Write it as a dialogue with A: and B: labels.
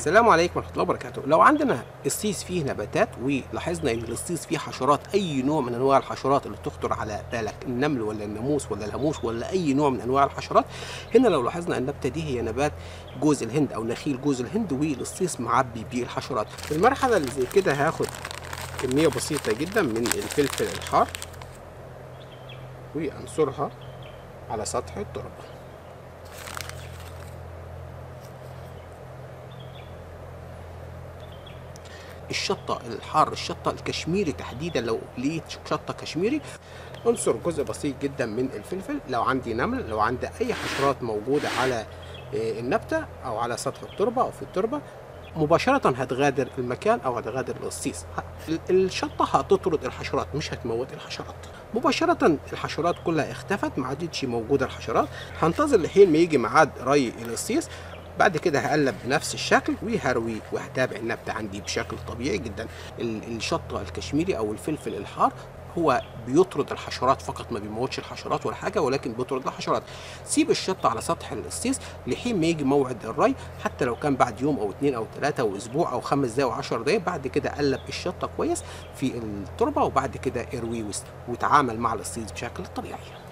A: السلام عليكم ورحمه الله وبركاته لو عندنا الصيص فيه نباتات ولاحظنا ان الصيص فيه حشرات اي نوع من انواع الحشرات اللي تخطر على بالك النمل ولا الناموس ولا الهاموش ولا اي نوع من انواع الحشرات هنا لو لاحظنا النبته دي هي نبات جوز الهند او نخيل جوز الهند والصيص معبي بيه الحشرات في المرحله اللي زي كده هاخد كميه بسيطه جدا من الفلفل الحار وانصرها على سطح التربه الشطه الحار الشطه الكشميري تحديدا لو لقيت شطه كشميري انصر جزء بسيط جدا من الفلفل لو عندي نمل لو عندي اي حشرات موجوده على النبته او على سطح التربه او في التربه مباشرة هتغادر المكان أو هتغادر القصيص الشطة هتطرد الحشرات مش هتموت الحشرات مباشرة الحشرات كلها اختفت ما عادتش موجودة الحشرات هنتظر لحين ما يجي ميعاد ري القصيص بعد كده هقلب بنفس الشكل وهروي وهتابع النبتة عندي بشكل طبيعي جدا الشطة الكشميري أو الفلفل الحار هو بيطرد الحشرات فقط ما بيموتش الحشرات ولا حاجه ولكن بيطرد الحشرات سيب الشطه على سطح القصيص لحين ما يجي موعد الري حتى لو كان بعد يوم او اثنين او ثلاثه او اسبوع او خمس دقايق وعشر دقايق بعد كده قلب الشطه كويس في التربه وبعد كده ارويه وتعامل مع القصيص بشكل طبيعي